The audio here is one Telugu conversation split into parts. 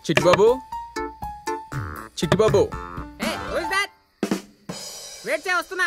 చిట్టిబాబు చిట్టిబాబు ఏ హూ ఇస్ దట్ వెయిట్ చేయ వస్తున్నా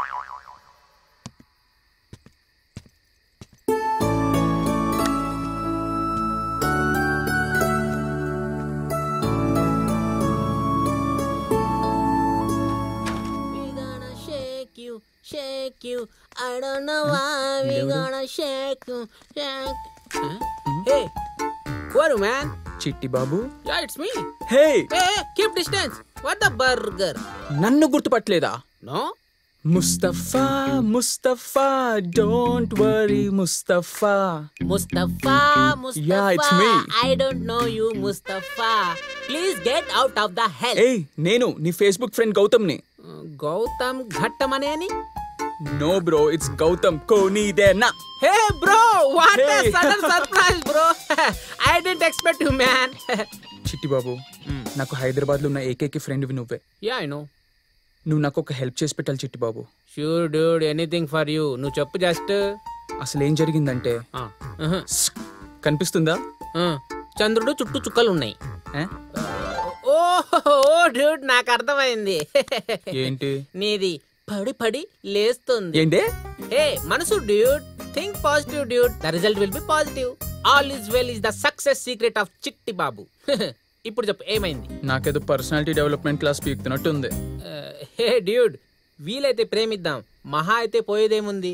We gonna shake you, shake you. I don't know why we gonna shake you, shake. Hey who are man Chittibabu yeah it's me hey ఏ keep distance what the burger నన్ను గుర్తుపట్టలేదా no Mustafa Mustafa don't worry Mustafa Mustafa, Mustafa. Yeah, it's me. I don't know you, Mustafa. Please get out of the hell. ఏయ్ నేను నీ ఫేస్బుక్ ఫ్రెండ్ గౌతమ్ని Gautam Ghattamaneni no bro it's Gautam కోనీదేనా hey bro what Hey. Sudden surprise bro I didn't expect you man Chittibabu నాకు హైదరాబాద్ లో ఉన్న ఏకైక ఫ్రెండ్వి నువ్వే యా ఐ నో నువ్వు నాకు ఒక హెల్ప్ చేసి పెట్టాలి Chittibabu sure dude anything for you నువ్వు చెప్పు జస్ట్ అసలు ఏం జరిగిందంటే కనిపిస్తుందా చంద్రుడు చుట్టూ చుక్కలు ఉన్నాయి ఏ? ఓ ఓ డ్యూడ్ నాకు అర్థమైంది ఏంటి నీది పడి పడి లేస్తుంది ఏంటి హే మనసు dude think positive dude the result will be positive all is well is the success secret of Chitti Babu ఇప్పుడు చెప్పు ఏమైంది నాకేదో పర్సనాలిటీ డెవలప్మెంట్ క్లాస్ పీకుతున్నట్టు ఉంది హే డ్యూడ్ వీలైతే ప్రేమిద్దాం మహా అయితే పోయేదేముంది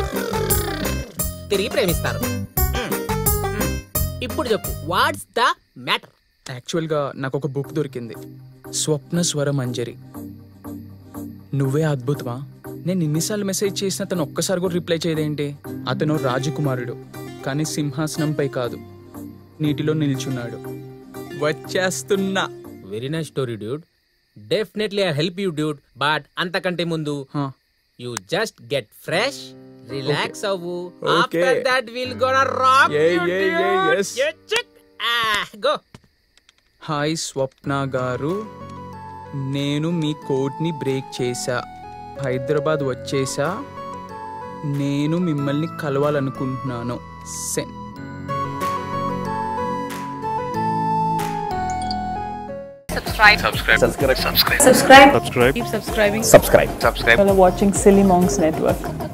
తిరిగి ప్రేమిస్తారు మ్మ్. మ్మ్. ఇప్పుడు చెప్పు వాట్స్ ద మ్యాటర్ యాక్చువల్ గా నాకు ఒక బుక్ దొరికింది స్వప్న స్వర మంజరి నువ్వే అద్భుతమా నేను ఇన్నిసార్లు మెసేజ్ చేసిన తను ఒక్కసారి కూడా రిప్లై చేయదేంటి అతను రాజకుమారుడు కానీ సింహాసనంపై కాదు నీటిలో నిల్చున్నాడు వచ్చేస్తున్నా very nice story dude definitely I help you dude but అంతకంటే ముందు హా, you just get fresh relax అవ్వు Okay. After that will gonna rock Yeah, yeah, yeah, yes. Go hi Swapna garu నేను మీ కోడ్ని బ్రేక్ చేశా హైదరాబాద్ వచ్చేసా నేను మిమ్మల్ని కలవాలనుకుంటున్నాను సెన్ subscribe subscribe subscribe subscribe keep subscribing subscribe Follow watching Silly Monks Network.